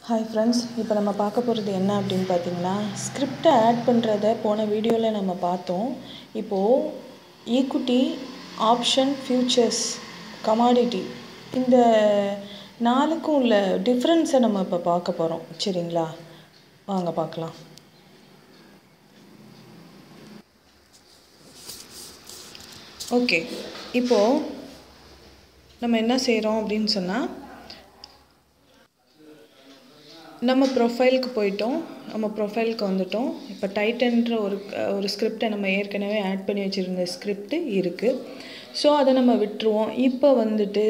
hi friends இப்போ நம்ம பார்க்க போகிறது என்ன அப்படின்னு பார்த்தீங்கன்னா ஸ்கிரிப்டை ஆட் பண்ணுறத போன வீடியோவில் நம்ம பார்த்தோம் இப்போது ஈக்குட்டி ஆப்ஷன் ஃபியூச்சர்ஸ் கமாடிட்டி இந்த நாலுக்கும் உள்ள டிஃப்ரென்ஸை நம்ம இப்போ பார்க்க போகிறோம் சரிங்களா வாங்க பார்க்கலாம் ஓகே இப்போது நம்ம என்ன செய்கிறோம் அப்படின்னு சொன்னால் நம்ம ப்ரொஃபைலுக்கு போயிட்டோம் நம்ம ப்ரொஃபைலுக்கு வந்துட்டோம் இப்போ டைட்டன்ற ஒரு ஒரு ஸ்கிரிப்டை நம்ம ஏற்கனவே ஆட் பண்ணி வச்சுருந்த ஸ்கிரிப்ட் இருக்குது ஸோ அதை நம்ம விட்டுருவோம் இப்போ வந்துட்டு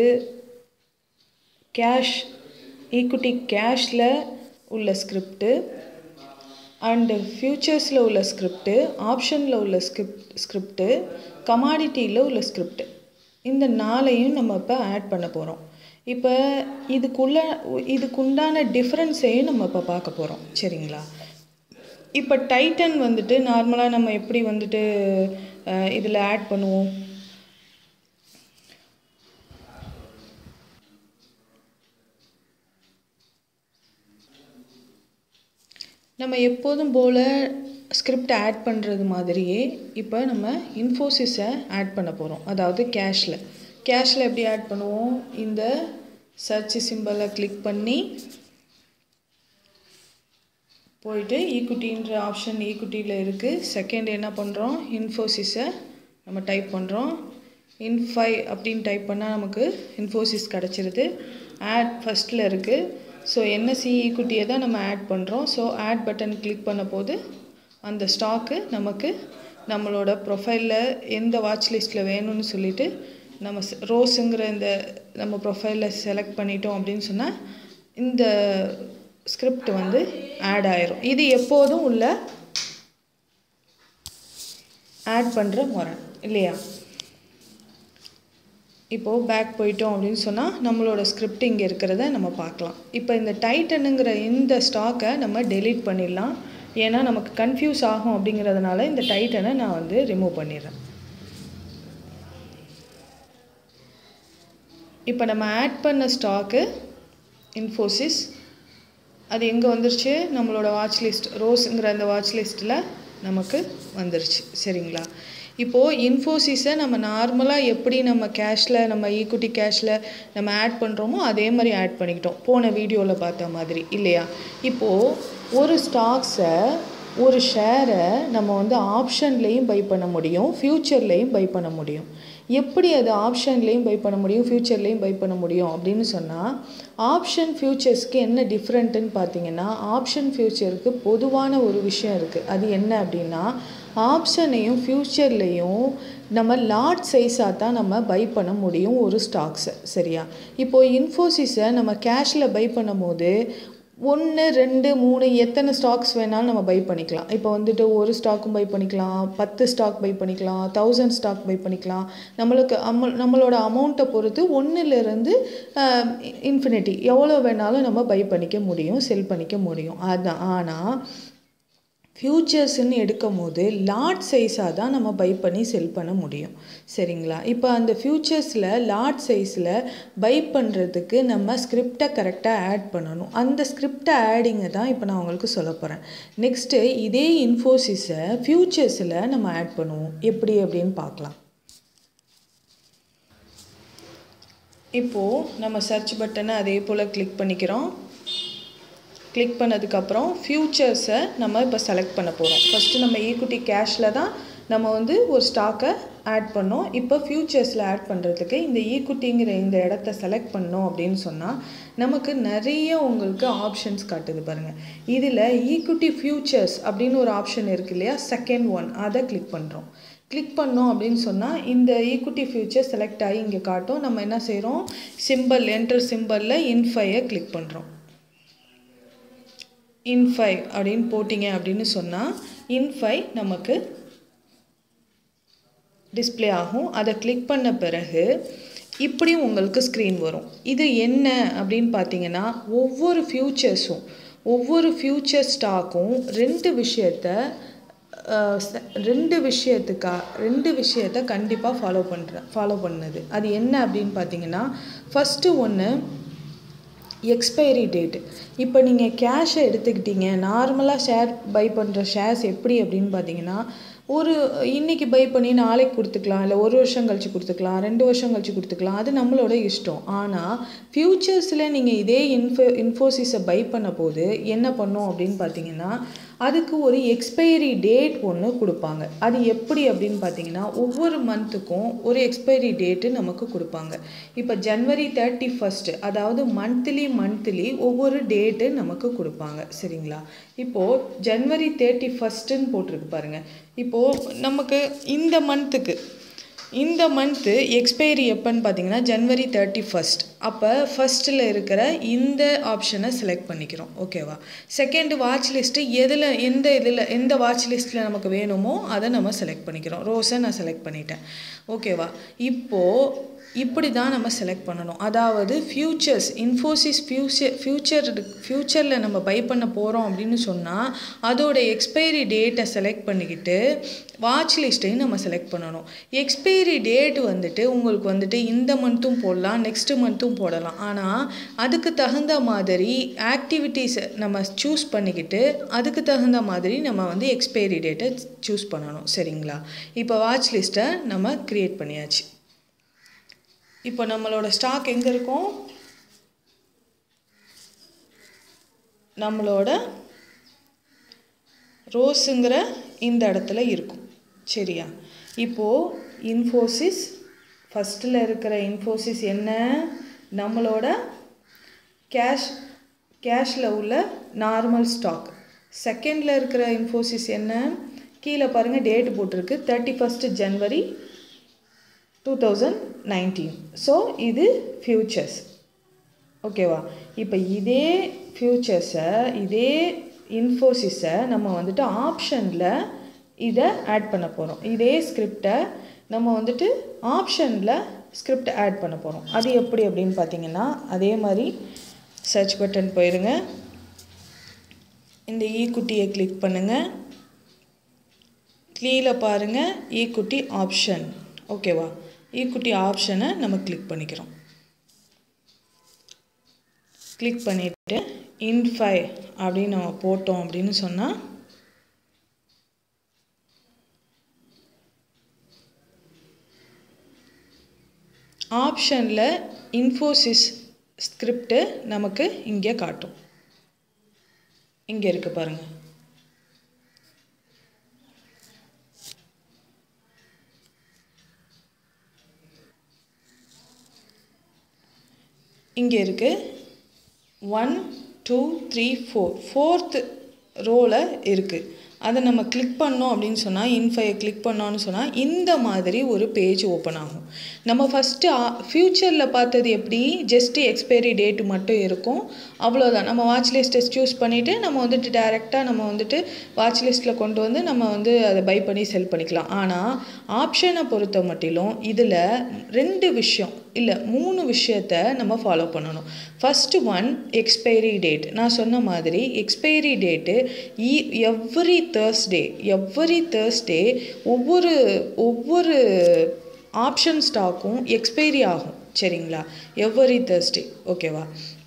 கேஷ் ஈக்குட்டி கேஷில் உள்ள ஸ்கிரிப்டு அண்டு ஃப்யூச்சர்ஸில் உள்ள ஸ்கிரிப்டு ஆப்ஷனில் உள்ள ஸ்கிரிப்ட் ஸ்கிரிப்டு கமாடிட்டியில் உள்ள ஸ்கிரிப்டு இந்த நாளையும் நம்ம இப்போ ஆட் பண்ண போகிறோம் இப்போ இதுக்குள்ள இதுக்குண்டான டிஃப்ரென்ஸையும் நம்ம இப்போ பார்க்க போகிறோம் சரிங்களா இப்போ டைட்டன் வந்துட்டு நார்மலாக நம்ம எப்படி வந்துட்டு இதில் ஆட் பண்ணுவோம் நம்ம எப்போதும் போல் ஸ்கிரிப்ட் ஆட் பண்ணுறது மாதிரியே இப்போ நம்ம இன்ஃபோசிஸை ஆட் பண்ண போகிறோம் அதாவது கேஷில் கேஷில் எப்படி ஆட் பண்ணுவோம் இந்த சர்ச் சிம்பிளை கிளிக் பண்ணி போயிட்டு ஈக்குட்டின்ற ஆப்ஷன் ஈக்குட்டியில் இருக்குது செகண்ட் என்ன பண்ணுறோம் இன்ஃபோசிஸை நம்ம டைப் பண்ணுறோம் இன்ஃபை அப்படின்னு டைப் பண்ணால் நமக்கு இன்ஃபோசிஸ் கிடச்சிருது ஆட் ஃபஸ்ட்டில் இருக்குது ஸோ என்எஸ்சி ஈக்குட்டியை தான் நம்ம ஆட் பண்ணுறோம் ஸோ ஆட் பட்டன் கிளிக் பண்ண போது அந்த ஸ்டாக்கு நமக்கு நம்மளோட ப்ரொஃபைலில் எந்த வாட்ச் லிஸ்ட்டில் வேணும்னு சொல்லிவிட்டு நம்ம ரோஸுங்கிற இந்த நம்ம ப்ரொஃபைலில் செலக்ட் பண்ணிட்டோம் அப்படின்னு சொன்னால் இந்த ஸ்கிரிப்ட் வந்து ஆட் ஆயிரும் இது எப்போதும் உள்ள ஆட் பண்ணுற முறை இல்லையா இப்போது பேக் போயிட்டோம் அப்படின்னு சொன்னால் நம்மளோட ஸ்கிரிப்ட் இங்கே இருக்கிறத நம்ம பார்க்கலாம் இப்போ இந்த டைட்டனுங்கிற இந்த ஸ்டாக்கை நம்ம டெலீட் பண்ணிடலாம் ஏன்னா நமக்கு கன்ஃபியூஸ் ஆகும் அப்படிங்கிறதுனால இந்த டைட்டனை நான் வந்து ரிமூவ் பண்ணிடுறேன் இப்போ நம்ம ஆட் பண்ண ஸ்டாக்கு இன்ஃபோசிஸ் அது எங்கே வந்துருச்சு நம்மளோட வாட்ச் லிஸ்ட் ரோஸுங்கிற அந்த வாட்ச் லிஸ்ட்டில் நமக்கு வந்துருச்சு சரிங்களா இப்போது இன்ஃபோசிஸை நம்ம நார்மலாக எப்படி நம்ம கேஷில் நம்ம ஈக்குட்டி கேஷில் நம்ம ஆட் பண்ணுறோமோ அதே மாதிரி ஆட் பண்ணிக்கிட்டோம் போன வீடியோவில் பார்த்த மாதிரி இல்லையா இப்போது ஒரு ஸ்டாக்ஸை ஒரு ஷேரை நம்ம வந்து ஆப்ஷன்லேயும் பை பண்ண முடியும் ஃப்யூச்சர்லேயும் பை பண்ண முடியும் எப்படி அது ஆப்ஷன்லேயும் பை பண்ண முடியும் ஃப்யூச்சர்லேயும் பை பண்ண முடியும் அப்படின்னு சொன்னால் ஆப்ஷன் ஃப்யூச்சர்ஸ்க்கு என்ன டிஃப்ரெண்ட்டுன்னு பார்த்தீங்கன்னா ஆப்ஷன் ஃப்யூச்சருக்கு பொதுவான ஒரு விஷயம் இருக்குது அது என்ன அப்படின்னா ஆப்ஷனையும் ஃப்யூச்சர்லேயும் நம்ம லாட் சைஸாக தான் நம்ம பை பண்ண முடியும் ஒரு ஸ்டாக்ஸை சரியா இப்போது இன்ஃபோசிஸை நம்ம கேஷில் பை பண்ணும் போது ஒன்று ரெண்டு மூணு எத்தனை ஸ்டாக்ஸ் வேணாலும் நம்ம பை பண்ணிக்கலாம் இப்போ வந்துட்டு ஒரு ஸ்டாக்கும் பை பண்ணிக்கலாம் பத்து ஸ்டாக் பை பண்ணிக்கலாம் தௌசண்ட் ஸ்டாக் பை பண்ணிக்கலாம் நம்மளுக்கு அம்ம நம்மளோட அமௌண்ட்டை பொறுத்து ஒன்றுலேருந்து இன்ஃபினிட்டி எவ்வளோ வேணாலும் நம்ம பை பண்ணிக்க முடியும் செல் பண்ணிக்க முடியும் அதுதான் ஆனால் ஃப்யூச்சர்ஸ்ன்னு எடுக்கும் போது லாட் சைஸாக தான் நம்ம பை பண்ணி செல் பண்ண முடியும் சரிங்களா இப்போ அந்த ஃப்யூச்சர்ஸில் லாட் சைஸில் பை பண்ணுறதுக்கு நம்ம ஸ்கிரிப்டை கரெக்டாக ஆட் பண்ணணும் அந்த ஸ்கிரிப்டை ஆடிங்கை தான் இப்போ நான் உங்களுக்கு சொல்ல போகிறேன் நெக்ஸ்ட்டு இதே இன்ஃபோசிஸை ஃப்யூச்சர்ஸில் நம்ம ஆட் பண்ணுவோம் எப்படி அப்படின்னு பார்க்கலாம் இப்போது நம்ம சர்ச் பட்டனை அதே போல் கிளிக் பண்ணிக்கிறோம் கிளிக் பண்ணதுக்கப்புறம் ஃப்யூச்சர்ஸை நம்ம இப்போ செலக்ட் பண்ண போகிறோம் ஃபஸ்ட்டு நம்ம ஈக்குட்டி கேஷில் தான் நம்ம வந்து ஒரு ஸ்டாக்கை ஆட் பண்ணோம் இப்போ ஃப்யூச்சர்ஸில் ஆட் பண்ணுறதுக்கு இந்த ஈக்குட்டிங்கிற இந்த இடத்த செலக்ட் பண்ணோம் அப்படின்னு சொன்னால் நமக்கு நிறைய உங்களுக்கு ஆப்ஷன்ஸ் காட்டுது பாருங்கள் இதில் ஈக்குட்டி ஃப்யூச்சர்ஸ் அப்படின்னு ஒரு ஆப்ஷன் இருக்குது இல்லையா செகண்ட் ஒன் அதை கிளிக் பண்ணுறோம் கிளிக் பண்ணோம் அப்படின்னு சொன்னால் இந்த ஈக்குட்டி ஃபியூச்சர் செலக்ட் ஆகி இங்கே காட்டும் நம்ம என்ன செய்கிறோம் சிம்பிள் என்டர் சிம்பிளில் இன்ஃபையை கிளிக் பண்ணுறோம் இன்ஃபை அப்படின்னு போட்டிங்க அப்படின்னு சொன்னால் இன்ஃபை நமக்கு டிஸ்பிளே ஆகும் அதை கிளிக் பண்ண பிறகு இப்படியும் உங்களுக்கு ஸ்க்ரீன் வரும் இது என்ன அப்படின்னு பார்த்தீங்கன்னா ஒவ்வொரு ஃப்யூச்சர்ஸும் ஒவ்வொரு ஃப்யூச்சர் ஸ்டாக்கும் ரெண்டு விஷயத்த ரெண்டு விஷயத்துக்கா ரெண்டு விஷயத்த கண்டிப்பாக ஃபாலோ பண்ணுற ஃபாலோ பண்ணுது அது என்ன அப்படின்னு பார்த்தீங்கன்னா ஃபஸ்ட்டு ஒன்று எக்ஸ்பைரி டேட்டு இப்போ நீங்கள் கேஷை எடுத்துக்கிட்டீங்க நார்மலாக ஷேர் பை பண்ணுற ஷேர்ஸ் எப்படி அப்படின்னு பார்த்தீங்கன்னா ஒரு இன்னைக்கு பை பண்ணி நாளைக்கு கொடுத்துக்கலாம் இல்லை ஒரு வருஷம் கழிச்சு கொடுத்துக்கலாம் ரெண்டு வருஷம் கழிச்சு கொடுத்துக்கலாம் அது நம்மளோட இஷ்டம் ஆனால் ஃப்யூச்சர்ஸில் நீங்கள் இதே இன்ஃபோ இன்ஃபோசிஸை பை பண்ண போது என்ன பண்ணும் அப்படின்னு பார்த்தீங்கன்னா அதுக்கு ஒரு எக்ஸ்பைரி டேட் ஒன்று கொடுப்பாங்க அது எப்படி அப்படின்னு பார்த்தீங்கன்னா ஒவ்வொரு மந்த்துக்கும் ஒரு எக்ஸ்பைரி டேட்டு நமக்கு கொடுப்பாங்க இப்போ ஜனவரி தேர்ட்டி ஃபஸ்ட்டு அதாவது மந்த்லி மந்த்லி ஒவ்வொரு டேட்டு நமக்கு கொடுப்பாங்க சரிங்களா இப்போது ஜனவரி தேர்ட்டி ஃபஸ்ட்டுன்னு போட்டிருக்கு பாருங்கள் இப்போது நமக்கு இந்த மந்த்துக்கு இந்த மந்த்து எக்ஸ்பைரி எப்போன்னு பார்த்தீங்கன்னா ஜனவரி தேர்ட்டி ஃபஸ்ட் அப்போ ஃபஸ்ட்டில் இருக்கிற இந்த ஆப்ஷனை செலக்ட் பண்ணிக்கிறோம் ஓகேவா செகண்ட் வாட்ச் லிஸ்ட்டு எதில் எந்த இதில் எந்த வாட்ச் லிஸ்ட்டில் நமக்கு வேணுமோ அதை நம்ம செலக்ட் பண்ணிக்கிறோம் ரோஸை நான் செலக்ட் பண்ணிட்டேன் ஓகேவா இப்போது இப்படி தான் நம்ம செலக்ட் பண்ணணும் அதாவது ஃப்யூச்சர்ஸ் இன்ஃபோசிஸ் ஃப்யூச்சர் ஃப்யூச்சர் ஃப்யூச்சரில் நம்ம பை பண்ண போகிறோம் அப்படின்னு சொன்னால் அதோட எக்ஸ்பைரி டேட்டை செலக்ட் பண்ணிக்கிட்டு வாட்ச் லிஸ்ட்டையும் நம்ம செலக்ட் பண்ணணும் எக்ஸ்பைரி டேட் வந்துட்டு உங்களுக்கு வந்துட்டு இந்த மந்த்தும் போடலாம் நெக்ஸ்ட் மந்த்தும் போடலாம் ஆனால் அதுக்கு தகுந்த மாதிரி ஆக்டிவிட்டீஸை நம்ம சூஸ் பண்ணிக்கிட்டு அதுக்கு தகுந்த மாதிரி நம்ம வந்து எக்ஸ்பைரி டேட்டை சூஸ் பண்ணணும் சரிங்களா இப்போ வாட்ச் லிஸ்ட்டை நம்ம க்ரியேட் பண்ணியாச்சு இப்போ நம்மளோட ஸ்டாக் எங்கே இருக்கும் நம்மளோட ரோஸுங்கிற இந்த இடத்துல இருக்கும் சரியா இப்போது இன்ஃபோசிஸ் ஃபஸ்ட்டில் இருக்கிற இன்ஃபோசிஸ் என்ன நம்மளோட கேஷ் கேஷில் உள்ள நார்மல் ஸ்டாக் செகண்டில் இருக்கிற இன்ஃபோசிஸ் என்ன கீழே பாருங்கள் டேட் போட்டிருக்கு thirty first January two thousand nineteen so இது ஃப்யூச்சர்ஸ் ஓகேவா இப்போ இதே ஃப்யூச்சர்ஸை இதே இன்ஃபோசிஸை நம்ம வந்துட்டு ஆப்ஷனில் இதை ஆட் பண்ண போகிறோம் இதே ஸ்கிரிப்டை நம்ம வந்துட்டு ஆப்ஷனில் ஸ்கிரிப்ட் ஆட் பண்ண போகிறோம் அது எப்படி அப்படின்னு பார்த்தீங்கன்னா அதே மாதிரி சர்ச் பட்டன் போயிருங்க இந்த ஈக்குட்டியை கிளிக் பண்ணுங்கள் கீழே பாருங்கள் ஈக்குட்டி ஆப்ஷன் ஓகேவா ஈக்குட்டி ஆப்ஷனை நம்ம கிளிக் பண்ணிக்கிறோம் கிளிக் பண்ணிவிட்டு இன்ஃபை அப்படின்னு நம்ம போட்டோம் அப்படின்னு சொன்னால் ஆப்ஷனில் இன்ஃபோசிஸ் ஸ்கிரிப்டு நமக்கு இங்கே காட்டும் இங்கே இருக்குது பாருங்கள் இங்கே இருக்குது one two three four fourth ரோவில் இருக்குது அதை நம்ம கிளிக் பண்ணோம் அப்படின்னு சொன்னால் இன்ஃபையை கிளிக் பண்ணோன்னு சொன்னால் இந்த மாதிரி ஒரு பேஜ் ஓப்பன் ஆகும் நம்ம ஃபஸ்ட்டு ஃப்யூச்சரில் பார்த்தது எப்படி ஜஸ்ட்டு எக்ஸ்பைரி டேட்டு மட்டும் இருக்கும் அவ்வளோதான் நம்ம வாட்ச் லிஸ்ட்டை சூஸ் பண்ணிவிட்டு நம்ம வந்துட்டு டேரெக்டாக நம்ம வந்துட்டு வாட்ச் லிஸ்ட்டில் கொண்டு வந்து நம்ம வந்து அதை பை பண்ணி செல் பண்ணிக்கலாம் ஆனால் ஆப்ஷனை பொறுத்த மட்டிலும் இதில் ரெண்டு விஷயம் இல்லை மூணு விஷயத்த நம்ம ஃபாலோ பண்ணணும் ஃபஸ்ட்டு ஒன் எக்ஸ்பைரி டேட் நான் சொன்ன மாதிரி எக்ஸ்பைரி டேட்டு ஈ எவ்ரி தேர்ஸ்டே எவ்ரி தேர்ஸ்டே ஒவ்வொரு ஒவ்வொரு ஆப்ஷன் ஸ்டாக்கும் எக்ஸ்பைரி ஆகும் சரிங்களா எவ்ரி தேர்ஸ்டே ஓகேவா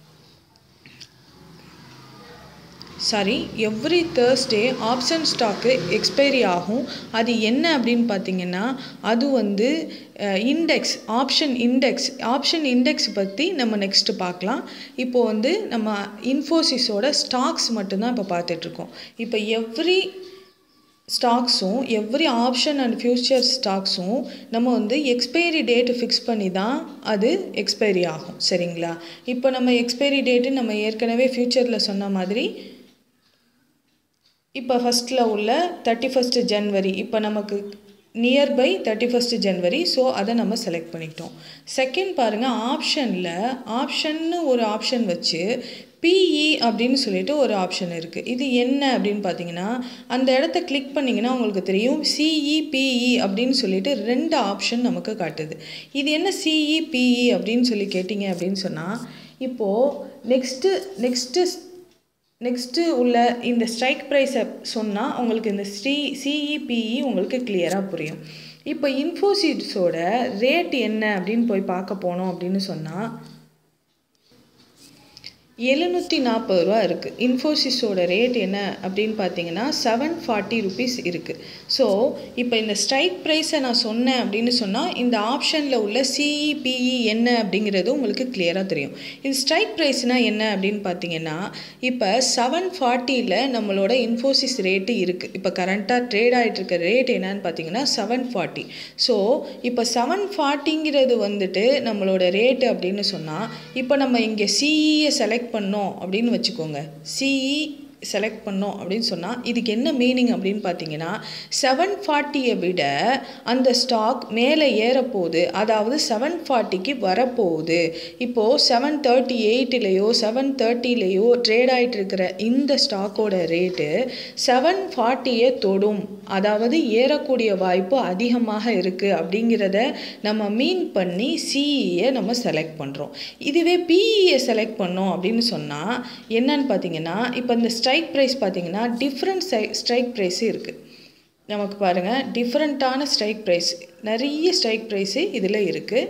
sorry every Thursday option stock expiry ஆகும் அது என்ன அப்படின்னு பார்த்தீங்கன்னா அது வந்து index option index option index பற்றி நம்ம நெக்ஸ்ட்டு பார்க்கலாம் இப்போ வந்து நம்ம இன்ஃபோசிஸோட ஸ்டாக்ஸ் மட்டும்தான் இப்போ பார்த்துட்ருக்கோம் இப்போ எவ்ரி ஸ்டாக்ஸும் எவ்ரி ஆப்ஷன் அண்ட் ஃப்யூச்சர் ஸ்டாக்ஸும் நம்ம வந்து எக்ஸ்பைரி டேட்டு ஃபிக்ஸ் பண்ணி தான் அது எக்ஸ்பைரி ஆகும் சரிங்களா இப்போ நம்ம எக்ஸ்பைரி டேட்டு நம்ம ஏற்கனவே ஃப்யூச்சரில் சொன்ன மாதிரி இப்போ ஃபஸ்ட்டில் உள்ள தேர்ட்டி ஃபஸ்ட்டு ஜனவரி இப்போ நமக்கு nearby thirty first January so அதை நம்ம செலக்ட் பண்ணிக்கிட்டோம் செகண்ட் பாருங்கள் ஆப்ஷனில் ஆப்ஷன்னு ஒரு ஆப்ஷன் வச்சு பிஇ அப்படின்னு சொல்லிட்டு ஒரு ஆப்ஷன் இருக்குது இது என்ன அப்படின்னு பார்த்தீங்கன்னா அந்த இடத்த கிளிக் பண்ணிங்கன்னா உங்களுக்கு தெரியும் சிஇபிஇ அப்படின்னு சொல்லிட்டு ரெண்டு ஆப்ஷன் நமக்கு காட்டுது இது என்ன சிஇபிஇ அப்படின்னு சொல்லி கேட்டிங்க அப்படின்னு சொன்னால் இப்போது நெக்ஸ்ட்டு நெக்ஸ்ட்டு நெக்ஸ்ட்டு உள்ள இந்த ஸ்ட்ரைக் ப்ரைஸை சொன்னால் உங்களுக்கு இந்த ஸ்ரீ சிஇபிஇ உங்களுக்கு கிளியராக புரியும் இப்போ இன்ஃபோசிஸோட ரேட் என்ன அப்படின்னு போய் பார்க்க போனோம் அப்படின்னு சொன்னால் எழுநூற்றி நாற்பது ரூபா இருக்குது இன்ஃபோசிஸோட ரேட் என்ன அப்படின்னு பார்த்தீங்கன்னா செவன் ஃபார்ட்டி ருபீஸ் இருக்குது ஸோ இப்போ இந்த ஸ்ட்ரைக் ப்ரைஸை நான் சொன்னேன் அப்படின்னு சொன்னால் இந்த ஆப்ஷனில் உள்ள சிஇபிஇ என்ன அப்படிங்கிறது உங்களுக்கு கிளியராக தெரியும் இது ஸ்ட்ரைக் ப்ரைஸ்னால் என்ன அப்படின்னு பார்த்தீங்கன்னா இப்போ செவன் ஃபார்ட்டியில் நம்மளோட இன்ஃபோசிஸ் ரேட்டு இருக்குது இப்போ கரண்ட்டாக ட்ரேட் ஆகிட்டு இருக்க ரேட் என்னன்னு பார்த்தீங்கன்னா செவன் ஃபார்ட்டி ஸோ இப்போ செவன் ஃபார்ட்டிங்கிறது வந்துட்டு நம்மளோட ரேட்டு அப்படின்னு சொன்னால் இப்போ நம்ம இங்கே சிஇயை செலக்ட் பண்ணோம் அப்படின்னு வச்சுக்கோங்க சிஇ செலக்ட் பண்ணோம் அப்படின்னு சொன்னால் இதுக்கு என்ன மீனிங் அப்படின்னு பார்த்தீங்கன்னா செவன் ஃபார்ட்டியை விட அந்த ஸ்டாக் மேலே ஏறப்போகுது அதாவது செவன் ஃபார்ட்டிக்கு வரப்போகுது இப்போது செவன் தேர்ட்டி எயிட்டிலேயோ செவன் தேர்ட்டிலேயோ ட்ரேட் ஆகிட்டு இருக்கிற இந்த ஸ்டாக்கோட ரேட்டு செவன் ஃபார்ட்டியை தொடும் அதாவது ஏறக்கூடிய வாய்ப்பு அதிகமாக இருக்குது அப்படிங்கிறத நம்ம மீன் பண்ணி சிஇயை நம்ம செலக்ட் பண்ணுறோம் இதுவே பிஇயை செலக்ட் பண்ணோம் அப்படின்னு சொன்னால் என்னன்னு பார்த்தீங்கன்னா இப்போ இந்த ஸ்ட்ரைக் ப்ரைஸ் பார்த்தீங்கன்னா டிஃப்ரெண்ட் ஸ்ட்ரை ஸ்ட்ரைக் ப்ரைஸு இருக்குது நமக்கு பாருங்கள் டிஃப்ரெண்ட்டான ஸ்ட்ரைக் ப்ரைஸ் நிறைய ஸ்ட்ரைக் ப்ரைஸு இதில் இருக்குது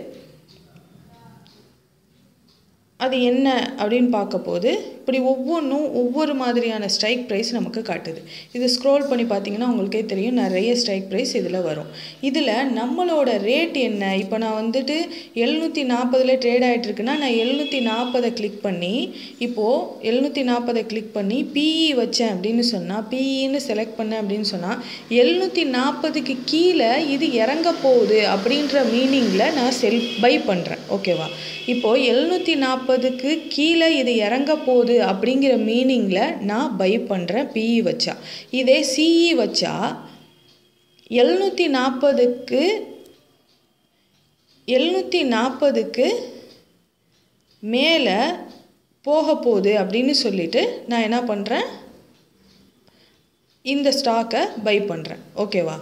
அது என்ன அப்படின்னு பார்க்க இப்படி ஒவ்வொன்றும் ஒவ்வொரு மாதிரியான ஸ்ட்ரைக் ப்ரைஸ் நமக்கு காட்டுது இது ஸ்க்ரோல் பண்ணி பார்த்தீங்கன்னா உங்களுக்கே தெரியும் நிறைய ஸ்ட்ரைக் ப்ரைஸ் இதில் வரும் இதில் நம்மளோட ரேட் என்ன இப்போ நான் வந்துட்டு எழுநூற்றி நாற்பதில் ட்ரேட் ஆகிட்டுருக்குன்னா நான் எழுநூற்றி நாற்பதை கிளிக் பண்ணி இப்போது எழுநூற்றி நாற்பதை கிளிக் பண்ணி பிஇ வச்சேன் அப்படின்னு சொன்னால் பிஇன்னு செலக்ட் பண்ணேன் அப்படின்னு சொன்னால் எழுநூற்றி நாற்பதுக்கு கீழே இது இறங்க போகுது அப்படின்ற மீனிங்கில் நான் செல் பை பண்ணுறேன் ஓகேவா இப்போது எழுநூற்றி நாற்பதுக்கு கீழே இது இறங்க போகுது அப்படிங்கிற மீனிங்கில் நான் பை பண்ணுறேன் பிஇ வச்சா இதே சிஇ வச்சா எழுநூற்றி நாற்பதுக்கு எழுநூற்றி நாற்பதுக்கு மேலே போக போகுது அப்படின்னு சொல்லிட்டு நான் என்ன பண்ணுறேன் இந்த ஸ்டாக்கை பை பண்ணுறேன் ஓகேவா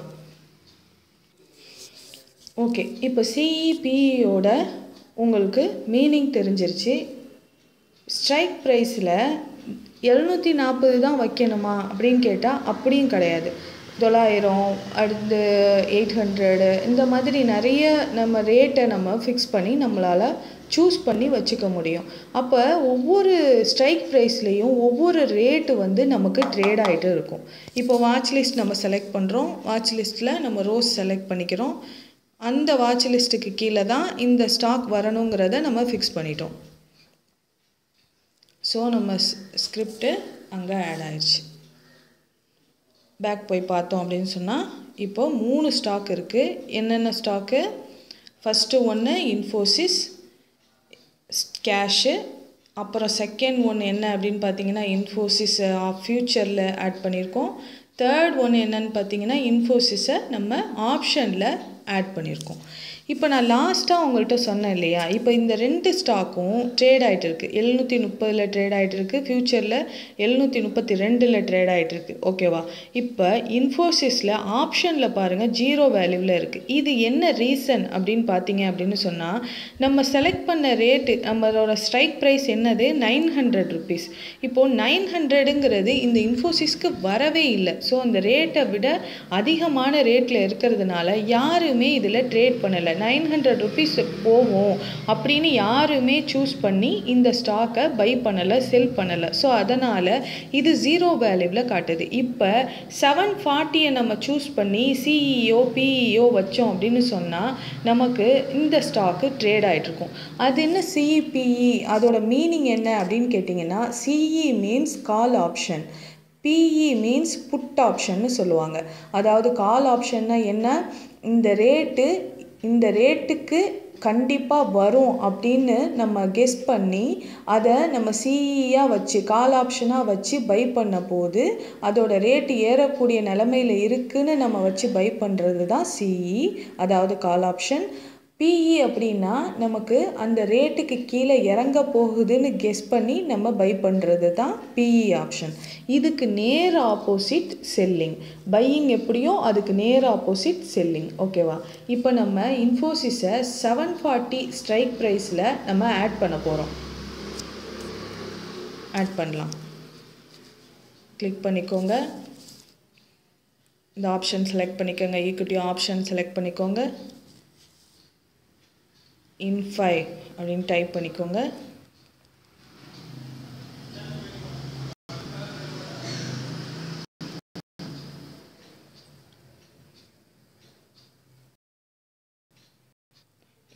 ஓகே இப்போ சிஇபியோட உங்களுக்கு மீனிங் தெரிஞ்சிருச்சு ஸ்ட்ரைக் ப்ரைஸில் எழுநூற்றி நாற்பது தான் வைக்கணுமா அப்படின்னு கேட்டால் அப்படியும் கிடையாது தொள்ளாயிரம் அடுத்து எயிட் ஹண்ட்ரடு இந்த மாதிரி நிறைய நம்ம ரேட்டை நம்ம ஃபிக்ஸ் பண்ணி நம்மளால் சூஸ் பண்ணி வச்சுக்க முடியும் அப்போ ஒவ்வொரு ஸ்ட்ரைக் ப்ரைஸ்லேயும் ஒவ்வொரு ரேட்டு வந்து நமக்கு ட்ரேட் ஆகிட்டு இருக்கும் இப்போ வாட்ச் லிஸ்ட் நம்ம செலக்ட் பண்ணுறோம் வாட்ச் லிஸ்ட்டில் நம்ம ரோஸ் செலக்ட் பண்ணிக்கிறோம் அந்த வாட்ச் லிஸ்ட்டுக்கு கீழே தான் இந்த ஸ்டாக் வரணுங்கிறத நம்ம ஃபிக்ஸ் பண்ணிட்டோம் ஸோ நம்ம ஸ்கிரிப்டு அங்கே ஆட் ஆயிடுச்சு பேக் போய் பார்த்தோம் அப்படின்னு சொன்னால் இப்போ மூணு ஸ்டாக் இருக்குது என்னென்ன ஸ்டாக்கு ஃபஸ்ட்டு ஒன்று இன்ஃபோசிஸ் கேஷு அப்புறம் செகண்ட் ஒன் என்ன அப்படின்னு பார்த்தீங்கன்னா இன்ஃபோசிஸ் ஃப்யூச்சரில் ஆட் பண்ணியிருக்கோம் தேர்ட் ஒன் என்னன்னு பார்த்தீங்கன்னா இன்ஃபோசிஸை நம்ம ஆப்ஷனில் ஆட் பண்ணியிருக்கோம் இப்போ நான் லாஸ்ட்டாக உங்கள்கிட்ட சொன்னேன் இல்லையா இப்போ இந்த ரெண்டு ஸ்டாக்கும் ட்ரேட் ஆகிட்டு இருக்குது எழுநூற்றி முப்பதில் ட்ரேட் ஆகிட்டு இருக்குது ஃப்யூச்சரில் எழுநூற்றி முப்பத்தி ரெண்டில் ட்ரேட் ஆகிட்டு இருக்கு ஓகேவா இப்போ இன்ஃபோசிஸில் ஆப்ஷனில் பாருங்கள் ஜீரோ வேல்யூவில் இருக்குது இது என்ன ரீசன் அப்படின்னு பார்த்தீங்க அப்படின்னு சொன்னால் நம்ம செலக்ட் பண்ண ரேட்டு நம்மளோட ஸ்ட்ரைக் ப்ரைஸ் என்னது நைன் ஹண்ட்ரட் ருபீஸ் இப்போது நைன் ஹண்ட்ரடுங்கிறது இந்த இன்ஃபோசிஸ்க்கு வரவே இல்லை ஸோ அந்த ரேட்டை விட அதிகமான ரேட்டில் இருக்கிறதுனால யாருமே இதில் ட்ரேட் பண்ணலை நைன் ஹண்ட்ரட் ருபீஸ் போகும் அப்படின்னு யாருமே சூஸ் பண்ணி இந்த ஸ்டாக்கை பை பண்ணலை செல் பண்ணலை ஸோ அதனால் இது ஜீரோ வேல்யூவில் காட்டுது இப்போ செவன் ஃபார்ட்டியை நம்ம சூஸ் பண்ணி சிஇஓ பிஇஓ வச்சோம் அப்படின்னு சொன்னால் நமக்கு இந்த ஸ்டாக்கு ட்ரேட் ஆகிட்ருக்கும் அது என்ன சிஇபிஇ அதோட மீனிங் என்ன அப்படின்னு கேட்டிங்கன்னா CE means call option PE means put ஆப்ஷன்னு சொல்லுவாங்க அதாவது கால் ஆப்ஷன்னா என்ன இந்த ரேட்டு இந்த ரேட்டுக்கு கண்டிப்பாக வரும் அப்படின்னு நம்ம கெஸ் பண்ணி அதை நம்ம சிஇயாக வச்சு கால் ஆப்ஷனாக வச்சு பை பண்ண போது அதோட ரேட்டு ஏறக்கூடிய நிலமையில் இருக்குன்னு நம்ம வச்சு பை பண்ணுறது தான் சிஇ அதாவது கால் ஆப்ஷன் பிஇ அப்படின்னா நமக்கு அந்த ரேட்டுக்கு கீழே இறங்க போகுதுன்னு கெஸ் பண்ணி நம்ம பை பண்ணுறது தான் பிஇ ஆப்ஷன் இதுக்கு நேர் ஆப்போசிட் செல்லிங் பையிங் எப்படியோ அதுக்கு நேர் ஆப்போசிட் செல்லிங் ஓகேவா இப்போ நம்ம இன்ஃபோசிஸை செவன் ஃபார்ட்டி ஸ்ட்ரைக் ப்ரைஸில் நம்ம ஆட் பண்ண போகிறோம் ஆட் பண்ணலாம் கிளிக் பண்ணிக்கோங்க இந்த ஆப்ஷன் செலக்ட் பண்ணிக்கோங்க ஈக்விட்டி ஆப்ஷன் செலக்ட் பண்ணிக்கோங்க இன்ஃபை அப்படின்னு டைப் பண்ணிக்கோங்க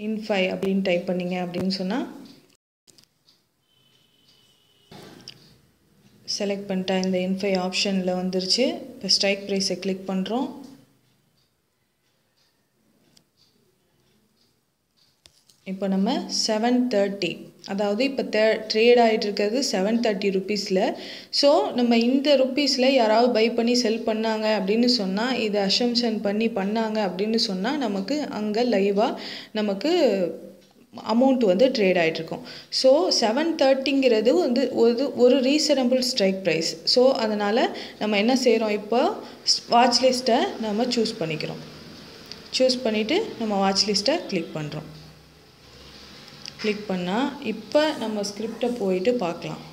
இன்ஃபை அப்படின்னு டைப் பண்ணீங்க அப்படின்னு சொன்னால் செலக்ட் பண்ணிட்டேன் இந்த இன்ஃபை ஆப்ஷனில் வந்துருச்சு இப்போ ஸ்ட்ரைக் ப்ரைஸை கிளிக் பண்ணுறோம் இப்போ நம்ம செவன் தேர்ட்டி அதாவது இப்போ தே ட்ரேட் ஆகிட்டு இருக்கிறது செவன் தேர்ட்டி ருபீஸில் ஸோ நம்ம இந்த ருப்பீஸில் யாராவது பை பண்ணி செல் பண்ணாங்க அப்படின்னு சொன்னால் இது அசம்ஷன் பண்ணி பண்ணாங்க அப்படின்னு சொன்னால் நமக்கு அங்கே லைவாக நமக்கு அமௌண்ட் வந்து ட்ரேட் ஆகிட்ருக்கும் ஸோ செவன் தேர்ட்டிங்கிறது வந்து ஒரு ஒரு ரீசனபிள் ஸ்ட்ரைக் ப்ரைஸ் ஸோ அதனால் நம்ம என்ன செய்கிறோம் இப்போ வாட்ச் லிஸ்ட்டை நம்ம சூஸ் பண்ணிக்கிறோம் சூஸ் பண்ணிவிட்டு நம்ம வாட்ச் லிஸ்ட்டை கிளிக் பண்ணுறோம் கிளிக் பண்ணால் இப்போ நம்ம ஸ்கிரிப்டை போயிட்டு பார்க்கலாம்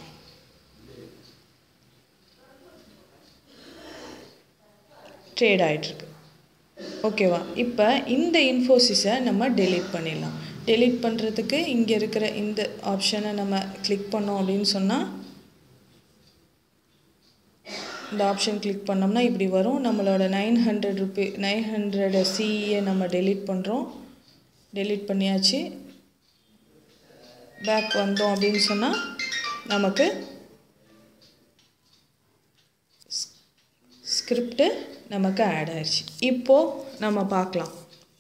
ட்ரேட் ஆகிட்டுருக்கு ஓகேவா இப்போ இந்த இன்ஃபோசிஸை நம்ம டெலீட் பண்ணிடலாம் டெலீட் பண்ணுறதுக்கு இங்கே இருக்கிற இந்த ஆப்ஷனை நம்ம கிளிக் பண்ணோம் அப்படின்னு சொன்னால் இந்த ஆப்ஷன் கிளிக் பண்ணோம்னா இப்படி வரும் நம்மளோட nine hundred rupee nine hundred சிஇயை நம்ம டெலீட் பண்ணுறோம் டெலீட் பண்ணியாச்சு பேக் வந்தோம் அப்படின்னு சொன்னால் நமக்கு ஸ்கிரிப்டு நமக்கு ஆட் ஆயிடுச்சு இப்போது நம்ம பார்க்கலாம்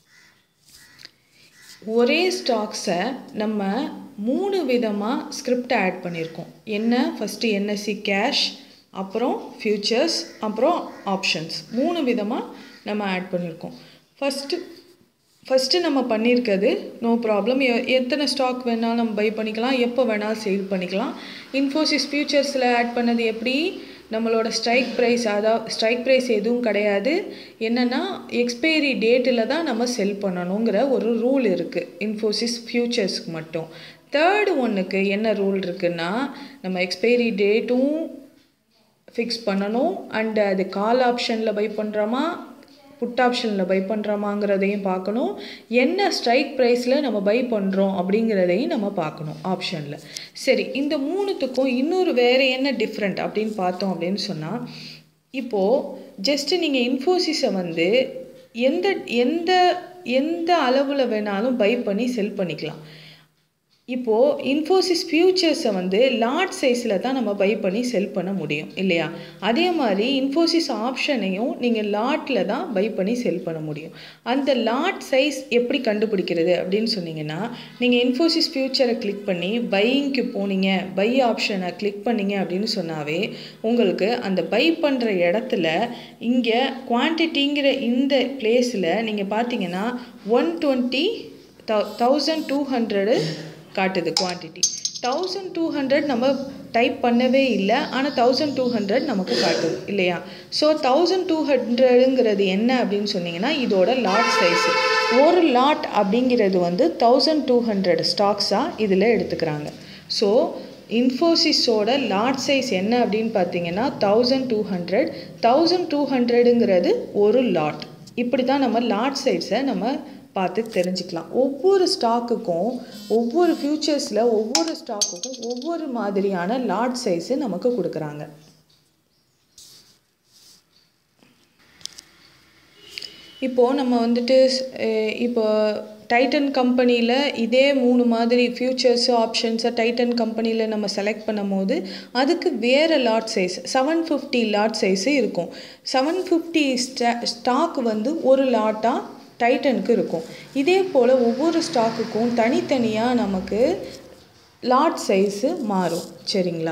ஒரே ஸ்டாக்ஸை நம்ம மூணு விதமாக ஸ்கிரிப்ட் ஆட் பண்ணியிருக்கோம் என்ன ஃபஸ்ட்டு என்எஸ்சி கேஷ் அப்புறம் ஃபியூச்சர்ஸ் அப்புறம் ஆப்ஷன்ஸ் மூணு விதமாக நம்ம ஆட் பண்ணியிருக்கோம் ஃபஸ்ட்டு ஃபஸ்ட்டு நம்ம பண்ணியிருக்கிறது நோ ப்ராப்ளம் எத்தனை ஸ்டாக் வேணாலும் நம்ம பை பண்ணிக்கலாம் எப்போ வேணாலும் சேல் பண்ணிக்கலாம் இன்ஃபோசிஸ் ஃபியூச்சர்ஸில் ஆட் பண்ணது எப்படி நம்மளோட ஸ்ட்ரைக் ப்ரைஸ் அதாவது ஸ்ட்ரைக் ப்ரைஸ் எதுவும் கிடையாது என்னென்னா எக்ஸ்பைரி டேட்டில் தான் நம்ம செல் பண்ணணுங்கிற ஒரு ரூல் இருக்குது இன்ஃபோசிஸ் ஃபியூச்சர்ஸ்க்கு மட்டும் தேர்டு ஒன்றுக்கு என்ன ரூல் இருக்குன்னா நம்ம எக்ஸ்பைரி டேட்டும் ஃபிக்ஸ் பண்ணணும் அண்டு அது கால் ஆப்ஷனில் பை பண்ணுறோமா புட் ஆப்ஷனில் பை பண்ணுறோமாங்கிறதையும் பார்க்கணும் என்ன ஸ்ட்ரைக் ப்ரைஸில் நம்ம பை பண்ணுறோம் அப்படிங்கிறதையும் நம்ம பார்க்கணும் ஆப்ஷனில் சரி இந்த மூணுத்துக்கும் இன்னொரு வேறு என்ன டிஃப்ரெண்ட் அப்படின்னு பார்த்தோம் அப்படின்னு சொன்னால் இப்போது ஜஸ்ட்டு நீங்கள் இன்ஃபோசிஸை வந்து எந்த எந்த எந்த அளவில் வேணாலும் பை பண்ணி செல் பண்ணிக்கலாம் இப்போது இன்ஃபோசிஸ் ஃபியூச்சர்ஸை வந்து லாட் சைஸில் தான் நம்ம பை பண்ணி செல் பண்ண முடியும் இல்லையா அதே மாதிரி இன்ஃபோசிஸ் ஆப்ஷனையும் நீங்கள் லாட்டில் தான் பை பண்ணி செல் பண்ண முடியும் அந்த லாட் சைஸ் எப்படி கண்டுபிடிக்கிறது அப்படின்னு சொன்னீங்கன்னா நீங்கள் இன்ஃபோசிஸ் ஃபியூச்சரை கிளிக் பண்ணி பையிங்க்கு போனீங்க பை ஆப்ஷனை கிளிக் பண்ணீங்க அப்படின்னு சொன்னாவே உங்களுக்கு அந்த பை பண்ணுற இடத்துல இங்கே குவான்டிட்டிங்கிற இந்த பிளேஸில் நீங்கள் பார்த்தீங்கன்னா ஒன் டுவெண்ட்டி தௌ தௌசண்ட் டூ ஹண்ட்ரடு காட்டுது குவான்டிட்டி தௌசண்ட் டூ ஹண்ட்ரட் நம்ம டைப் பண்ணவே இல்லை ஆனால் தௌசண்ட் டூ ஹண்ட்ரட் நமக்கு காட்டுது இல்லையா ஸோ தௌசண்ட் டூ ஹண்ட்ரடுங்கிறது என்ன அப்படின்னு சொன்னீங்கன்னா இதோட லாட் சைஸு ஒரு லாட் அப்படிங்கிறது வந்து தௌசண்ட் டூ ஹண்ட்ரட் ஸ்டாக்ஸாக இதில் எடுத்துக்கிறாங்க ஸோ இன்ஃபோசிஸோட லாட் சைஸ் என்ன அப்படின்னு பார்த்தீங்கன்னா thousand two hundred thousand two ஹண்ட்ரடுங்கிறது ஒரு லாட் இப்படி தான் நம்ம லாட் சைஸை நம்ம பார்த்து தெரிஞ்சுக்கலாம் ஒவ்வொரு ஸ்டாக்குக்கும் ஒவ்வொரு ஃபியூச்சர்ஸில் ஒவ்வொரு ஸ்டாக்குக்கும் ஒவ்வொரு மாதிரியான லாட் சைஸு நமக்கு கொடுக்குறாங்க இப்போது நம்ம வந்துட்டு இப்போ டைட்டன் கம்பெனியில் இதே மூணு மாதிரி ஃபியூச்சர்ஸு ஆப்ஷன்ஸை டைட்டன் கம்பெனியில் நம்ம செலக்ட் பண்ணும் போது அதுக்கு வேறு lot size seven fifty lot size இருக்கும் செவன் ஃபிஃப்டி ஸ்டா ஸ்டாக் வந்து ஒரு லாட்டாக டைட்டனுக்கு இருக்கும் இதே போல் ஒவ்வொரு ஸ்டாக்குக்கும் தனித்தனியாக நமக்கு லாட் சைஸு மாறும் சரிங்களா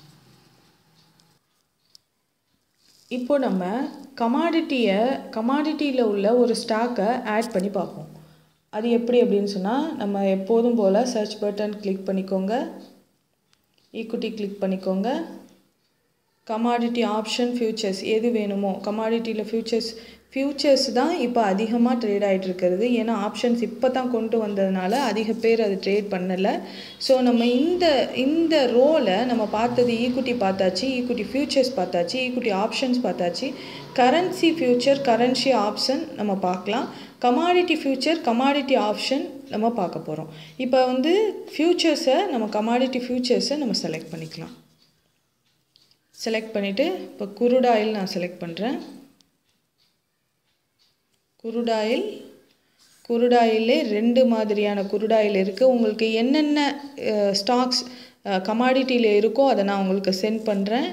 இப்போ நம்ம கமாடிட்டியை கமாடிட்டியில் உள்ள ஒரு ஸ்டாக்கை ஆட் பண்ணி பார்ப்போம் அது எப்படி அப்படின்னு சொன்னால் நம்ம எப்போதும் போல் சர்ச் பட்டன் கிளிக் பண்ணிக்கோங்க ஈக்குட்டி கிளிக் பண்ணிக்கோங்க கமாடிட்டி ஆப்ஷன் ஃபியூச்சர்ஸ் எது வேணுமோ கமாடிட்டியில் ஃபியூச்சர்ஸ் ஃபியூச்சர்ஸ் தான் இப்போ அதிகமாக ட்ரேட் ஆகிட்டு இருக்கிறது ஏன்னா ஆப்ஷன்ஸ் இப்போ தான் கொண்டு வந்ததுனால அதிக பேர் அது ட்ரேட் பண்ணலை ஸோ நம்ம இந்த இந்த ரோலை நம்ம பார்த்தது ஈக்குட்டி பார்த்தாச்சு ஈக்குட்டி ஃபியூச்சர்ஸ் பார்த்தாச்சு ஈக்குட்டி ஆப்ஷன்ஸ் பார்த்தாச்சு கரன்சி ஃபியூச்சர் கரன்சி ஆப்ஷன் நம்ம பார்க்கலாம் கமாடிட்டி ஃபியூச்சர் கமாடிட்டி ஆப்ஷன் நம்ம பார்க்க போகிறோம் இப்போ வந்து ஃபியூச்சர்ஸை நம்ம கமாடிட்டி ஃபியூச்சர்ஸை நம்ம செலக்ட் பண்ணிக்கலாம் செலக்ட் பண்ணிவிட்டு இப்போ குருடாயில் நான் செலக்ட் பண்ணுறேன் குருடாயில் குருடாயிலே ரெண்டு மாதிரியான குருடாயில் இருக்குது உங்களுக்கு என்னென்ன ஸ்டாக்ஸ் கமாடிட்டியில் இருக்கோ அதை நான் உங்களுக்கு சென்ட் பண்ணுறேன்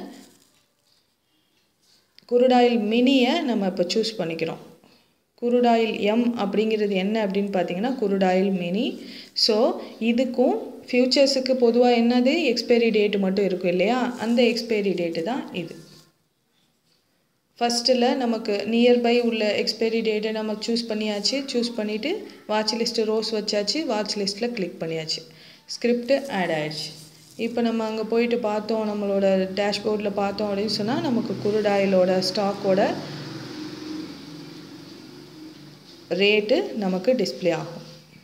குருடாயில் மினியை நம்ம இப்போ சூஸ் பண்ணிக்கிறோம் குருடாயில் எம் அப்படிங்கிறது என்ன அப்படின்னு பார்த்தீங்கன்னா குருடாயில் மினி ஸோ இதுக்கும் ஃப்யூச்சர்ஸுக்கு பொதுவாக என்னது எக்ஸ்பைரி டேட்டு மட்டும் இருக்கும் இல்லையா அந்த எக்ஸ்பைரி டேட்டு தான் இது ஃபஸ்ட்டில் நமக்கு நியர்பை உள்ள எக்ஸ்பைரி டேட்டை நம்ம சூஸ் பண்ணியாச்சு சூஸ் பண்ணிவிட்டு வாட்ச் லிஸ்ட்டு ரோஸ் வச்சாச்சு வாட்ச் லிஸ்ட்டில் கிளிக் பண்ணியாச்சு ஸ்கிரிப்ட் ஆட் ஆயிடுச்சு இப்போ நம்ம அங்கே போயிட்டு பார்த்தோம் நம்மளோட டேஷ்போர்டில் பார்த்தோம் அப்படின்னு சொன்னால் நமக்கு குருடாயிலோட ஸ்டாக்கோட ரேட்டு நமக்கு டிஸ்பிளே ஆகும்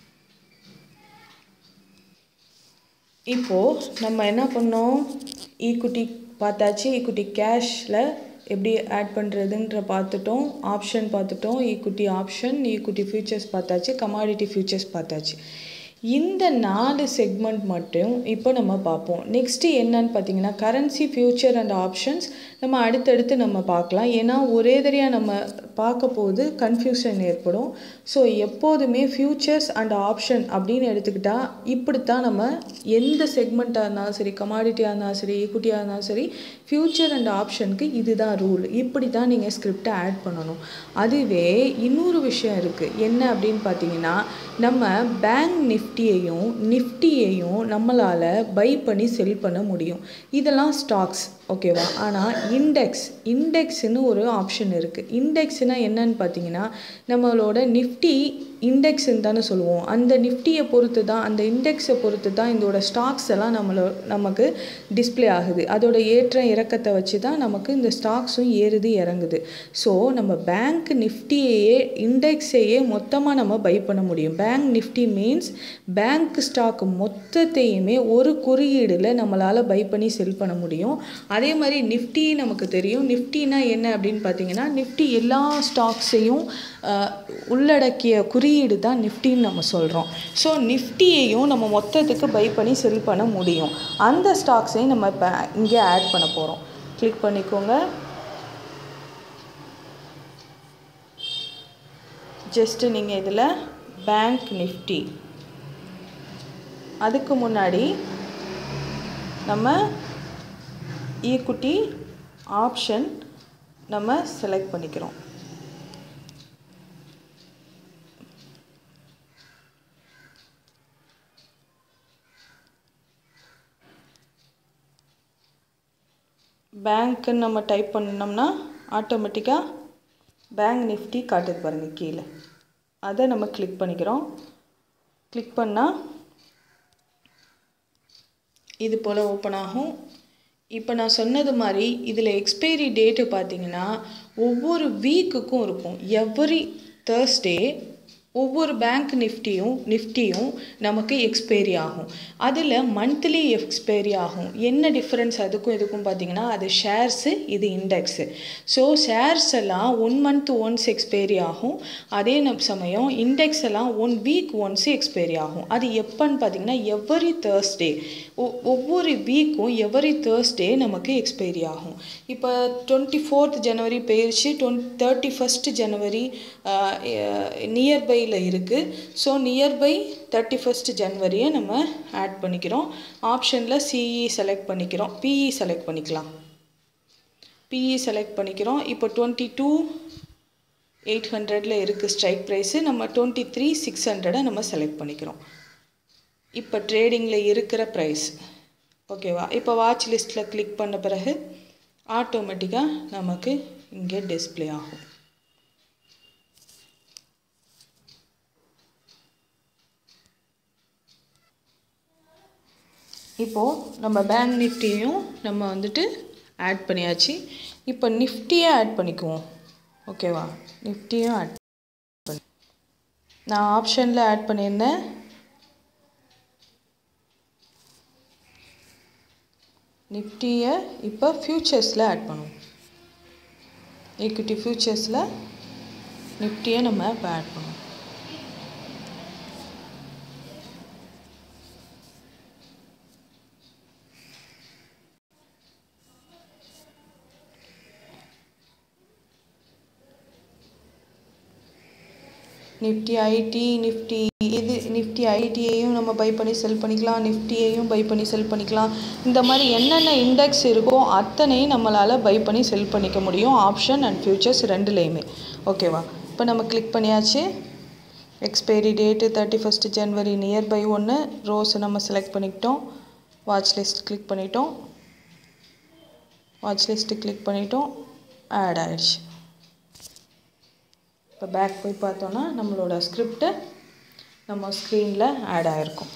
இப்போது நம்ம என்ன பண்ணோம் ஈக்குட்டி பார்த்தாச்சு ஈக்குட்டி கேஷில் எப்படி ஆட் பண்ணுறதுன்ற பார்த்துட்டோம் ஆப்ஷன் பார்த்துட்டோம் ஈக்குட்டி ஆப்ஷன் ஈக்குட்டி ஃபியூச்சர்ஸ் பார்த்தாச்சு கமாடிட்டி ஃபியூச்சர்ஸ் பார்த்தாச்சு இந்த நாலு செக்மெண்ட் மட்டும் இப்போ நம்ம பார்ப்போம் நெக்ஸ்ட்டு என்னன்னு பார்த்தீங்கன்னா கரன்சி ஃபியூச்சர் அண்ட் ஆப்ஷன்ஸ் நம்ம அடுத்தடுத்து நம்ம பார்க்கலாம் ஏன்னா ஒரே தரியாக நம்ம பார்க்க போது கன்ஃபியூஷன் ஏற்படும் ஸோ எப்போதுமே ஃபியூச்சர்ஸ் அண்ட் ஆப்ஷன் அப்படின்னு எடுத்துக்கிட்டால் இப்படித்தான் நம்ம எந்த செக்மெண்ட்டாக இருந்தாலும் சரி கமாடிட்டியாக இருந்தாலும் சரி ஈக்குட்டியாக இருந்தாலும் சரி ஃபியூச்சர் அண்ட் ஆப்ஷனுக்கு இதுதான் ரூல் இப்படி தான் நீங்கள் ஸ்கிரிப்டை ஆட் பண்ணணும் அதுவே இன்னொரு விஷயம் இருக்குது என்ன அப்படின்னு பார்த்தீங்கன்னா நம்ம பேங்க் நிஃப்டியையும் நிஃப்டியையும் நம்மளால் பை பண்ணி செல் பண்ண முடியும் இதெல்லாம் ஸ்டாக்ஸ் ஓகேவா ஆனால் இண்டெக்ஸ் இண்டெக்ஸ்னு ஒரு ஆப்ஷன் இருக்குது இண்டெக்ஸ்னால் என்னன்னு பார்த்தீங்கன்னா நம்மளோட நிஃப்டி இண்டெக்ஸ்ன்னு தானே சொல்லுவோம் அந்த நிஃப்டியை பொறுத்து தான் அந்த இண்டெக்ஸை பொறுத்து தான் இதோட ஸ்டாக்ஸ் எல்லாம் நம்மளோ நமக்கு டிஸ்பிளே ஆகுது அதோட ஏற்ற இறக்கத்தை வச்சு தான் நமக்கு இந்த ஸ்டாக்ஸும் ஏறுது இறங்குது ஸோ நம்ம பேங்க் நிஃப்டியையே இண்டெக்ஸையே மொத்தமாக நம்ம பை பண்ண முடியும் bank Nifty means bank stock மொத்தத்தையுமே ஒரு குறியீடில் நம்மளால் பை பண்ணி செல் பண்ண முடியும் அதே மாதிரி நிஃப்டி நமக்கு தெரியும் நிஃப்டினா என்ன அப்படின்னு பார்த்தீங்கன்னா நிஃப்டி எல்லா ஸ்டாக்ஸையும் உள்ளடக்கிய குறியீடு தான் நிஃப்டின்னு நம்ம சொல்கிறோம் ஸோ நிஃப்டியையும் நம்ம மொத்தத்துக்கு பை பண்ணி செல் பண்ண முடியும் அந்த ஸ்டாக்ஸையும் நம்ம இப்போ இங்கே ஆட் பண்ண போகிறோம் கிளிக் பண்ணிக்கோங்க ஜஸ்ட்டு நீங்கள் இதில் பேங்க் நிஃப்டி அதுக்கு முன்னாடி நம்ம ஈக்குட்டி ஆப்ஷன் நம்ம செலக்ட் பண்ணிக்கிறோம் பேங்க்குன்னு நம்ம டைப் பண்ணோம்னா ஆட்டோமேட்டிக்காக பேங்க் நிஃப்டி காட்டுது பாருங்கள் கீழே அதை நம்ம கிளிக் பண்ணிக்கிறோம் கிளிக் பண்ணால் இது போல் ஓப்பன் ஆகும் இப்போ நான் சொன்னது மாதிரி இதில் எக்ஸ்பைரி டேட்டு பார்த்தீங்கன்னா ஒவ்வொரு வீக்குக்கும் இருக்கும் எவ்ரி தேர்ஸ்டே ஒவ்வொரு பேங்க் நிஃப்டியும் நிஃப்டியும் நமக்கு எக்ஸ்பைரி ஆகும் அதில் மந்த்லி எக்ஸ்பைரி ஆகும் என்ன டிஃப்ரென்ஸ் அதுக்கும் இதுக்கும் பார்த்தீங்கன்னா அது ஷேர்ஸு இது இண்டெக்ஸு ஸோ ஷேர்ஸ் எல்லாம் ஒன் மந்த் ஒன்ஸ் எக்ஸ்பைரி ஆகும் அதே நம் சமயம் இண்டெக்ஸ் எல்லாம் ஒன் வீக் ஒன்ஸ் எக்ஸ்பைரி ஆகும் அது எப்போன்னு பார்த்தீங்கன்னா எவ்வரி தேர்ஸ்டே ஒவ்வொரு வீக்கும் எவ்வரி தேர்ஸ்டே நமக்கு எக்ஸ்பைரி ஆகும் இப்போ டுவெண்ட்டி ஃபோர்த் ஜனவரி போயிடுச்சு twenty thirty first January nearby நியர்பையில் இருக்குது ஸோ நியர்பை தேர்ட்டி ஃபஸ்ட் ஜனவரியை நம்ம ஆட் பண்ணிக்கிறோம் ஆப்ஷனில் சிஇ செலக்ட் பண்ணிக்கிறோம் பிஇ செலக்ட் பண்ணிக்கலாம் பிஇ செலக்ட் பண்ணிக்கிறோம் இப்போ டுவெண்ட்டி டூ எயிட் ஹண்ட்ரடில் இருக்குது ஸ்ட்ரைக் ப்ரைஸு நம்ம டுவெண்ட்டி த்ரீ சிக்ஸ் ஹண்ட்ரடை நம்ம செலக்ட் பண்ணிக்கிறோம் இப்போ ட்ரேடிங்கில் இருக்கிற ப்ரைஸ் ஓகேவா இப்போ வாட்ச் லிஸ்ட்டில் கிளிக் பண்ண பிறகு ஆட்டோமேட்டிக்காக நமக்கு இங்கே டிஸ்பிளே ஆகும் இப்போது நம்ம பேங்க் நிஃப்டியையும் நம்ம வந்துட்டு ஆட் பண்ணியாச்சு இப்போ நிஃப்டியை ஆட் பண்ணிக்குவோம் ஓகேவா நிஃப்டியும் ஆட் பண்ணி நான் ஆப்ஷனில் ஆட் பண்ணியிருந்தேன் நிஃப்டியை இப்போ ஃப்யூச்சர்ஸில் ஆட் பண்ணுவோம் ஈக்விட்டி ஃப்யூச்சர்ஸில் நிஃப்டியை நம்ம இப்போ ஆட் பண்ணுவோம் நிஃப்டி ஐடி நிஃப்டி இது நிஃப்டி ஐடியையும் நம்ம பை பண்ணி செல் பண்ணிக்கலாம் நிஃப்டியையும் பை பண்ணி செல் பண்ணிக்கலாம் இந்த மாதிரி என்னென்ன இண்டெக்ஸ் இருக்கோ அத்தனையும் நம்மளால் பை பண்ணி செல் பண்ணிக்க முடியும் ஆப்ஷன் அண்ட் ஃபியூச்சர்ஸ் ரெண்டுலேயுமே ஓகேவா இப்போ நம்ம கிளிக் பண்ணியாச்சு expiry date thirty first January nearby ஒன்று ரோஸை நம்ம செலக்ட் பண்ணிக்கிட்டோம் வாட்ச் லிஸ்ட் கிளிக் பண்ணிட்டோம் வாட்ச் லிஸ்ட்டு கிளிக் பண்ணிட்டோம் ஆட் ஆயிடுச்சு இப்போ பேக் போய் பார்த்தோன்னா நம்மளோட ஸ்கிரிப்டு நம்ம ஸ்க்ரீனில் ஆட் ஆகிருக்கும்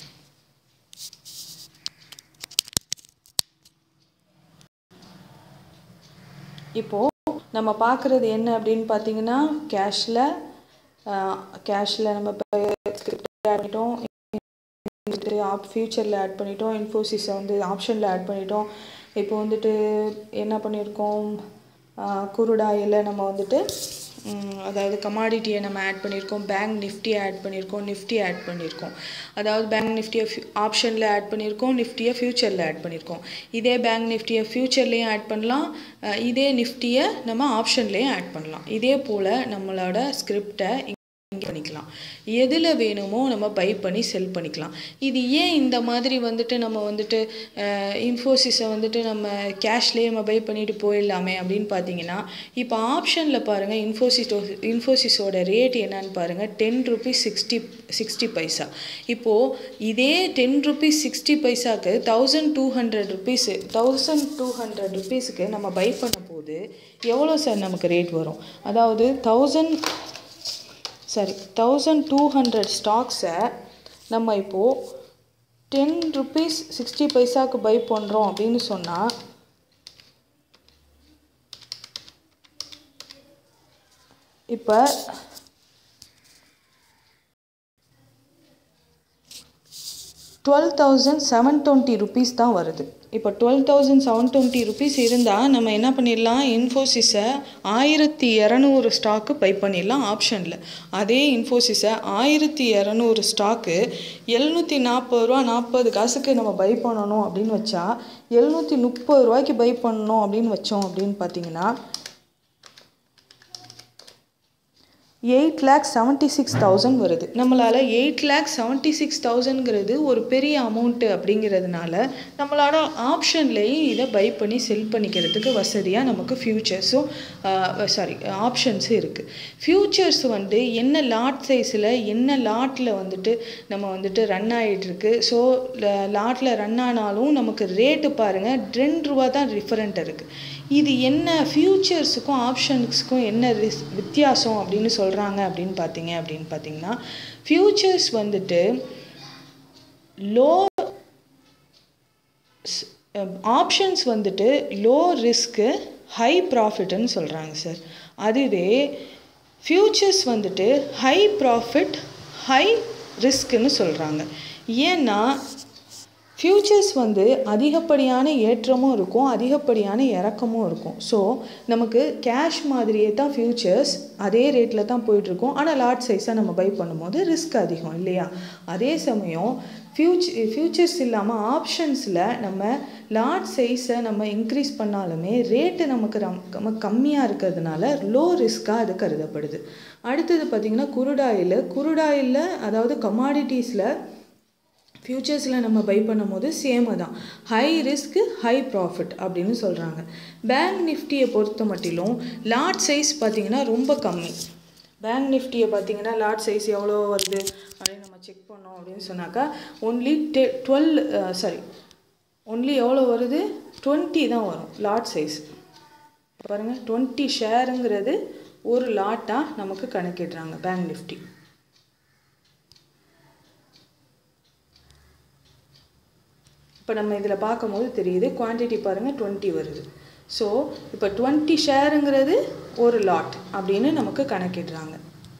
இப்போது நம்ம பார்க்குறது என்ன அப்படின்னு பார்த்தீங்கன்னா கேஷில் கேஷில் நம்ம இப்போ ஸ்கிரிப்ட் ஆட் பண்ணிட்டோம் ஆப் ஃபியூச்சரில் ஆட் பண்ணிட்டோம் இன்ஃபோசிஸை வந்து ஆப்ஷனில் ஆட் பண்ணிட்டோம் இப்போ வந்துட்டு என்ன பண்ணியிருக்கோம் குருடாயில் நம்ம வந்துட்டு அதாவது கமாடிட்டியை நம்ம ஆட் பண்ணியிருக்கோம் பேங்க் நிஃப்டியை ஆட் பண்ணியிருக்கோம் நிஃப்டி ஆட் பண்ணியிருக்கோம் அதாவது பேங்க் நிஃப்டியை ஆப்ஷனில் ஆட் பண்ணியிருக்கோம் நிஃப்டியை ஃப்யூச்சரில் ஆட் பண்ணியிருக்கோம் இதே பேங்க் நிஃப்டியை ஃப்யூச்சர்லேயும் ஆட் பண்ணலாம் இதே நிஃப்டியை நம்ம ஆப்ஷன்லேயும் ஆட் பண்ணலாம் இதே போல் நம்மளோட ஸ்கிரிப்டை இங்கே பண்ணிக்கலாம் எதில் வேணுமோ நம்ம பை பண்ணி செல் பண்ணிக்கலாம் இது ஏன் இந்த மாதிரி வந்துட்டு நம்ம வந்துட்டு இன்ஃபோசிஸை வந்துட்டு நம்ம கேஷ்லேயே நம்ம பை பண்ணிட்டு போயிடலாமே அப்படின்னு பார்த்தீங்கன்னா இப்போ ஆப்ஷனில் பாருங்கள் இன்ஃபோசிஸோ இன்ஃபோசிஸோட ரேட் என்னன்னு பாருங்கள் ten rupees sixty sixty paisa இப்போது இதே டென் ருபீஸ் சிக்ஸ்டி பைசாக்கு thousand two hundred rupees thousand two hundred ருபீஸுக்கு நம்ம பை பண்ண போது எவ்வளோ சார் நமக்கு ரேட் வரும் அதாவது thousand sorry thousand two hundred ஸ்டாக்ஸை நம்ம இப்போது டென் ருபீஸ் சிக்ஸ்டி பைசாவுக்கு பை பண்ணுறோம் அப்படின்னு சொன்னால் இப்போ twelve thousand seven twenty rupees தான் வருது இப்போ twelve thousand seven twenty rupees இருந்தால் நம்ம என்ன பண்ணிடலாம் இன்ஃபோசிஸை ஆயிரத்தி இரநூறு ஸ்டாக்கு பை பண்ணிடலாம் ஆப்ஷனில் அதே இன்ஃபோசிஸை ஆயிரத்தி இரநூறு ஸ்டாக்கு எழுநூற்றி நாற்பது ரூபா நாற்பது காசுக்கு நம்ம பை பண்ணணும் அப்படின்னு வச்சா எழுநூற்றி முப்பது ரூபாய்க்கு பை பண்ணணும் அப்படின்னு வச்சோம் அப்படின்னு பார்த்தீங்கன்னா eight lakh seventy six thousand வருது நம்மளால் எயிட் லேக் செவன்ட்டி சிக்ஸ் தௌசண்ட்ங்கிறது ஒரு பெரிய அமௌண்ட்டு அப்படிங்கிறதுனால நம்மளோட ஆப்ஷன்லேயும் இதை பை பண்ணி செல் பண்ணிக்கிறதுக்கு வசதியாக நமக்கு ஃப்யூச்சர்ஸும் சாரி ஆப்ஷன்ஸும் இருக்குது ஃப்யூச்சர்ஸ் வந்து என்ன லாட் சைஸில் என்ன லாட்டில் வந்துட்டு நம்ம வந்துட்டு ரன் ஆகிட்டுருக்கு ஸோ லாட்டில் ரன் ஆனாலும் நமக்கு ரேட்டு பாருங்கள் ரெண்டு ரூபா தான் டிஃப்ரெண்ட் இருக்குது இது என்ன ஃப்யூச்சர்ஸுக்கும் ஆப்ஷன்ஸுக்கும் என்ன ரிஸ் வித்தியாசம் அப்படின்னு சொல்கிறாங்க அப்படின்னு பார்த்தீங்க அப்படின்னு பார்த்தீங்கன்னா ஃப்யூச்சர்ஸ் வந்துட்டு லோ ஆப்ஷன்ஸ் வந்துட்டு லோ ரிஸ்க்கு ஹை ப்ராஃபிட்னு சொல்கிறாங்க சார் அதுவே ஃப்யூச்சர்ஸ் வந்துட்டு ஹை ப்ராஃபிட் ஹை ரிஸ்க்குன்னு சொல்கிறாங்க ஏன்னா ஃப்யூச்சர்ஸ் வந்து அதிகப்படியான ஏற்றமும் இருக்கும் அதிகப்படியான இறக்கமும் இருக்கும் ஸோ நமக்கு கேஷ் மாதிரியே தான் ஃப்யூச்சர்ஸ் அதே ரேட்டில் தான் போயிட்டுருக்கும் ஆனால் லாட் சைஸாக நம்ம பை பண்ணும்போது ரிஸ்க் அதிகம் இல்லையா அதே சமயம் ஃப்யூச் ஃப்யூச்சர்ஸ் இல்லாமல் ஆப்ஷன்ஸில் நம்ம லாட் சைஸை நம்ம இன்க்ரீஸ் பண்ணாலுமே ரேட்டு நமக்கு ரம் நம்ம கம்மியாக இருக்கிறதுனால லோ ரிஸ்க்காக அது கருதப்படுது அடுத்தது பார்த்திங்கன்னா குருடாயில் குருடாயில் அதாவது கமாடிட்டிஸில் ஃப்யூச்சர்ஸில் நம்ம பை பண்ணும்போது சேமு தான் ஹை ரிஸ்க்கு ஹை ப்ராஃபிட் அப்படின்னு சொல்கிறாங்க பேங்க் நிஃப்டியை பொறுத்த மட்டிலும் லாட் சைஸ் பார்த்திங்கன்னா ரொம்ப கம்மி பேங்க் நிஃப்டியை பார்த்தீங்கன்னா லாட் சைஸ் எவ்வளோ வருது அப்படின்னு நம்ம செக் பண்ணோம் அப்படின்னு சொன்னாக்கா ஒன்லி டெ டுவெல் சாரி ஒன்லி எவ்வளோ வருது டுவெண்ட்டி தான் வரும் லாட் சைஸ் பாருங்கள் டுவெண்ட்டி ஷேருங்கிறது ஒரு லாட்டாக நமக்கு கணக்கிடுறாங்க பேங்க் நிஃப்டி இப்போ நம்ம இதில் பார்க்கும்போது தெரியுது குவான்டிட்டி பாருங்கள் டுவெண்ட்டி வருது ஸோ இப்போ டுவெண்ட்டி ஷேருங்கிறது ஒரு லாட் அப்படின்னு நமக்கு கணக்கிடுறாங்க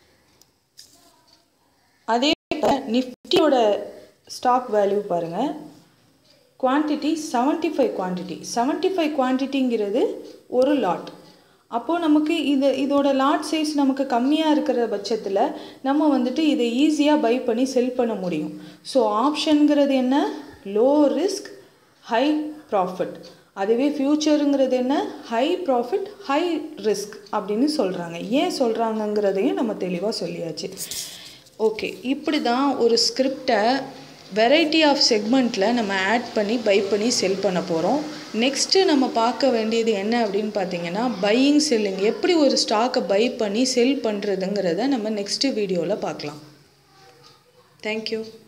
அதே நிஃப்டியோட ஸ்டாக் வேல்யூ பாருங்கள் quantity seventy five quantity seventy five குவான்டிட்டிங்கிறது ஒரு லாட் அப்போது நமக்கு இது இதோட லாட் சைஸ் நமக்கு கம்மியாக இருக்கிற பட்சத்தில் நம்ம வந்துட்டு இதை ஈஸியாக பை பண்ணி செல் பண்ண முடியும் ஸோ ஆப்ஷனுங்கிறது என்ன லோ ரிஸ்க் ஹை ப்ராஃபிட் அதுவே ஃப்யூச்சருங்கிறது என்ன ஹை ப்ராஃபிட் ஹை ரிஸ்க் அப்படின்னு சொல்கிறாங்க ஏன் சொல்கிறாங்கங்கிறதையும் நம்ம தெளிவாக சொல்லியாச்சு ஓகே இப்படி தான் ஒரு ஸ்கிரிப்டை வெரைட்டி ஆஃப் செக்மெண்ட்டில் நம்ம ஆட் பண்ணி பை பண்ணி செல் பண்ண போகிறோம் நெக்ஸ்ட்டு நம்ம பார்க்க வேண்டியது என்ன அப்படின்னு பார்த்தீங்கன்னா பையிங் செல்லிங் எப்படி ஒரு ஸ்டாக்கை பை பண்ணி செல் பண்ணுறதுங்கிறத நம்ம நெக்ஸ்ட்டு வீடியோவில் பார்க்கலாம் தேங்க்யூ